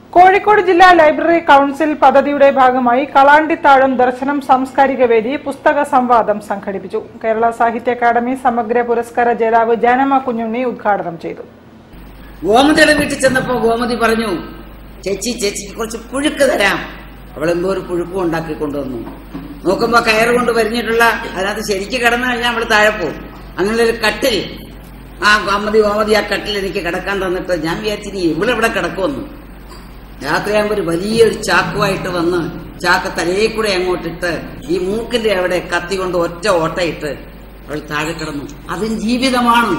കോഴിക്കോട് ജില്ലാ library council പദ്ധതിയുടെ ഭാഗമായി കളാണ്ടിത്താഴം ദർശനം സാംസ്കാരിക വേദി പുസ്തക സംവാദം സംഘടിപ്പിച്ചു കേരള സാഹിത്യ അക്കാദമി സമഗ്ര പുരസ്കാര ജേതാവ് ജാനമ്മ കുഞ്ഞുണ്ണി ഉദ്ഘാടനം ചെയ്തു ഗോമതിയുടെ വീട്ടിൽ ചെന്നപ്പോ ഗോമതി പറഞ്ഞു ചേച്ചി ചേച്ചിക്ക് കുറച്ച് പുഴുക്ക് തരാം അവളെന്തോ ഒരു പുഴുക്കും ഉണ്ടാക്കി കൊണ്ടുവന്നു നോക്കുമ്പോ കയറ് കൊണ്ട് വരിഞ്ഞിട്ടുള്ള അതിനകത്ത് ശരിക്ക് കിടന്നു കഴിഞ്ഞാൽ അവള് താഴെ പോകും അങ്ങനെ ഒരു കട്ടിൽ ആ ഗോമതി ഗോമതി ആ കട്ടിൽ എനിക്ക് കിടക്കാൻ തന്നിട്ട് ഞാൻ വിചാരിച്ചിനി ഇവിടെ ഇവിടെ കിടക്കുമെന്ന് രാത്രിയാകുമ്പോ ഒരു വലിയൊരു ചാക്കുമായിട്ട് വന്ന് ചാക്ക് തലയെ കൂടെ അങ്ങോട്ടിട്ട് ഈ മൂക്കിന്റെ അവിടെ കത്തി കൊണ്ട് ഒറ്റ ഓട്ടയിട്ട് അവൾ താഴെ കിടന്നു അതും ജീവിതമാണ്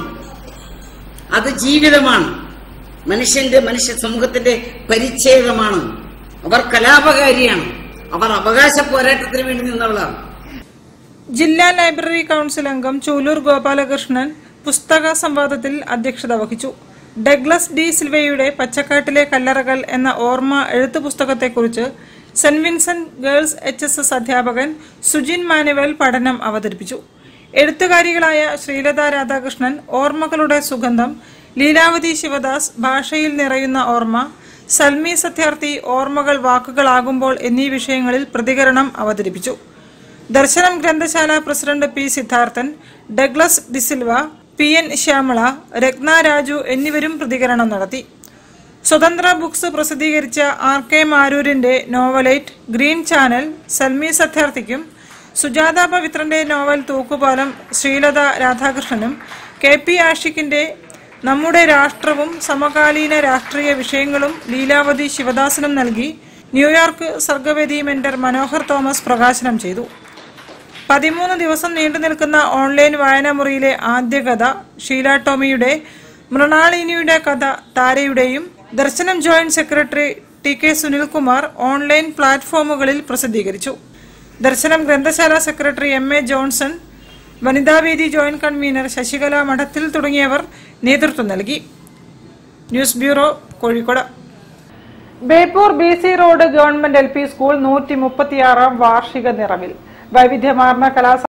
അത് ജീവിതമാണ് മനുഷ്യന്റെ മനുഷ്യ സമൂഹത്തിന്റെ പരിച്ഛേദമാണ് അവർ കലാപകാരിയാണ് അവർ അവകാശ പോരാട്ടത്തിന് വേണ്ടി നിന്നുള്ളതാണ് ജില്ലാ ലൈബ്രറി കൌൺസിൽ അംഗം ചൂലൂർ ഗോപാലകൃഷ്ണൻ പുസ്തക സംവാദത്തിൽ അധ്യക്ഷത വഹിച്ചു ഡഗ്ലസ് ഡി സിൽവയുടെ പച്ചക്കാട്ടിലെ കല്ലറകൾ എന്ന ഓർമ്മ എഴുത്തു പുസ്തകത്തെക്കുറിച്ച് Saint Vincent girls H S S അധ്യാപകൻ സുജിൻ മാനുവൽ പഠനം അവതരിപ്പിച്ചു എഴുത്തുകാരികളായ ശ്രീലത രാധാകൃഷ്ണൻ ഓർമ്മകളുടെ സുഗന്ധം ലീലാവതി ശിവദാസ് ഭാഷയിൽ നിറയുന്ന ഓർമ്മ സൽമി സത്യാർത്ഥി ഓർമ്മകൾ വാക്കുകളാകുമ്പോൾ എന്നീ വിഷയങ്ങളിൽ പ്രതികരണം അവതരിപ്പിച്ചു ദർശനം ഗ്രന്ഥശാല president P Siddharthan Douglas DeSilva P N Shyamala Ratna Raju എന്നിവരും പ്രതികരണം നടത്തി സ്വതന്ത്ര ബുക്സ് പ്രസിദ്ധീകരിച്ച ആർ കെ മാരൂരിന്റെ നോവലൈറ്റ് ഗ്രീൻ ചാനൽ സൽമി സത്യാർത്ഥിക്കും സുജാത പവിത്രന്റെ നോവൽ തൂക്കുപാലം ശ്രീലത രാധാകൃഷ്ണനും കെ പി ആഷിഖിന്റെ നമ്മുടെ രാഷ്ട്രവും സമകാലീന രാഷ്ട്രീയ വിഷയങ്ങളും ലീലാവതി ശിവദാസനും നൽകി ന്യൂയോർക്ക് സർഗവേദി മെന്റർ മനോഹർ തോമസ് പ്രകാശനം ചെയ്തു പതിമൂന്ന് ദിവസം നീണ്ടു നിൽക്കുന്ന ഓൺലൈൻ വായനാമുറിയിലെ ആദ്യ കഥ ഷീല ടോമിയുടെ മൃണാളിനിയുടെ കഥ താരയുടെയും Darshanam joint secretary T K Sunilkumar online പ്ലാറ്റ്ഫോമുകളിൽ പ്രസിദ്ധീകരിച്ചു ദർശനം ഗ്രന്ഥശാല secretary M A Johnson Vanithavedi joint convener Sasikala Madathil തുടങ്ങിയവർ നേതൃത്വം നൽകി news bureau Kozhikode Beypore B C road government L P school നൂറ്റി മുപ്പത്തിയാറാം വാർഷിക നിറവിൽ വൈവിധ്യമാർന്ന കലാ